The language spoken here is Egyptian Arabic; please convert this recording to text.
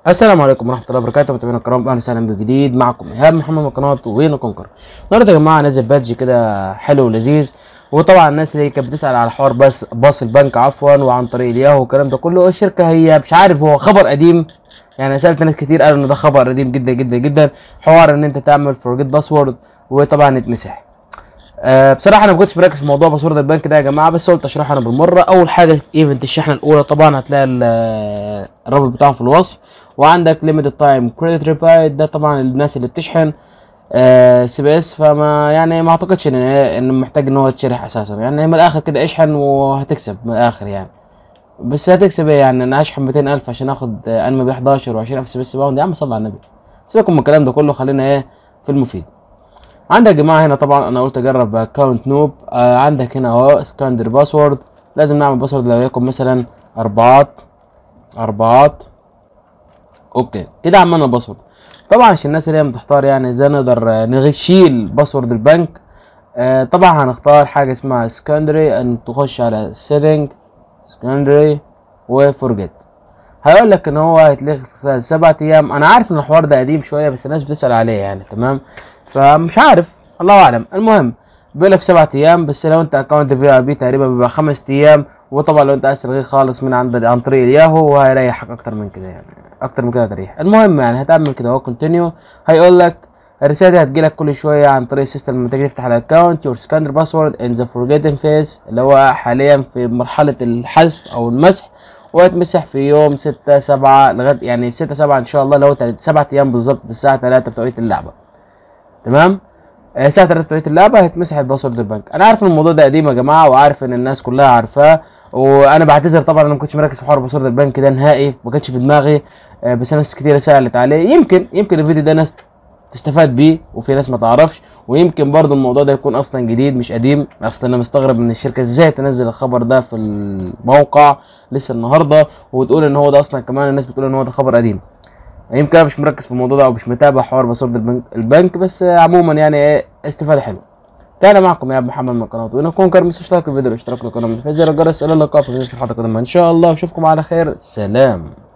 السلام عليكم ورحمه الله وبركاته متابعينا الكرام اهلا وسهلا بجديد معكم ايهاب محمد من قناه وين كونكر النهارده يا جماعه نازل بادج كده حلو ولذيذ وطبعا الناس اللي كانت بتسال على حوار بس باص البنك عفوا وعن طريق الياهو والكلام ده كله الشركه هي مش عارف هو خبر قديم يعني سالت ناس كتير قالوا ان ده خبر قديم جدا جدا جدا حوار ان انت تعمل فورجيت باسورد وطبعا يتمسح أه بصراحه انا ما كنتش مركز في موضوع باسورد البنك ده يا جماعه بس قلت اشرحه انا بالمره اول حاجه ايفنت الشحنه الاولى طبعا هتلاقي ال- الرابط بتاعه في الوصف وعندك ليميتد تايم كريدت ريبايد ده طبعا الناس اللي بتشحن سي بي اس فما يعني ما اعتقدش ان ان محتاج ان هو يتشرح اساسا يعني من الاخر كده اشحن وهتكسب من الاخر يعني بس هتكسب ايه يعني انا اشحن 200000 عشان اخد انمي ب 11 و20000 سي بي اس باوند يا عم صل على النبي سيبكم من الكلام ده كله خلينا ايه في المفيد عندك يا جماعه هنا طبعا انا قلت اجرب اكونت نوب آه عندك هنا اهو سكاندر باسورد لازم نعمل باسورد لو يكن مثلا اربعات اربعات اوكي كده عملنا باسورد طبعا عشان الناس اللي هي بتحتار يعني ازاي نقدر آه، نشيل باسورد البنك آه طبعا هنختار حاجه اسمها سكندري ان تخش على سيتنج سكندري وفورجيت هيقول لك ان هو هيتلغي في خلال سبعة ايام انا عارف ان الحوار ده قديم شويه بس الناس بتسال عليه يعني تمام فمش عارف الله اعلم المهم بيقول لك سبعة ايام بس لو انت اكونت في اي بي تقريبا بيبقى خمس ايام وطبعا لو انت عايز تلغيه خالص من عند عن طريق الياهو وهيريحك اكتر من كده يعني اكتر من كده تريح المهم يعني هتعمل كده اهو كونتينيو هيقول لك الرساله دي هتجيلك كل شويه عن طريق السيستم لما تيجي تفتح الاكونت يور سكاندر باسورد ان ذا فورجيتن فيس اللي هو حاليا في مرحله الحذف او المسح وهيتمسح في يوم ستة سبعة لغاية يعني ستة سبعة إن شاء الله اللي هو تلات- سبعة أيام بالظبط بالساعة تلاتة بتوقيت اللعبة تمام آه، الساعة 3 بتوقيت اللعبة هيتمسح الباسورد البنك أنا عارف إن الموضوع ده قديم يا جماعة وعارف إن الناس كلها عارفاه وأنا بعتذر طبعا أنا ما كنتش مركز في حوار باسورد البنك ده نهائي ما كانش في دماغي آه، بس ناس كتير سألت عليه يمكن يمكن الفيديو ده ناس تستفاد بيه وفي ناس ما تعرفش ويمكن برضو الموضوع ده يكون اصلا جديد مش قديم اصلا انا مستغرب من الشركه ازاي تنزل الخبر ده في الموقع لسه النهارده وتقول ان هو ده اصلا كمان الناس بتقول ان هو ده خبر قديم يمكن انا مش مركز في الموضوع ده او مش متابع حوار باسورد البنك, البنك بس عموما يعني ايه استفاده حلوه كان معكم يا ابو محمد من قناه وين كونكر مش اشتراك في الفيديو الاشتراك في القناه من زر الجرس الى اللقاء في فيديو الحلقه القادمه ان شاء الله اشوفكم على خير سلام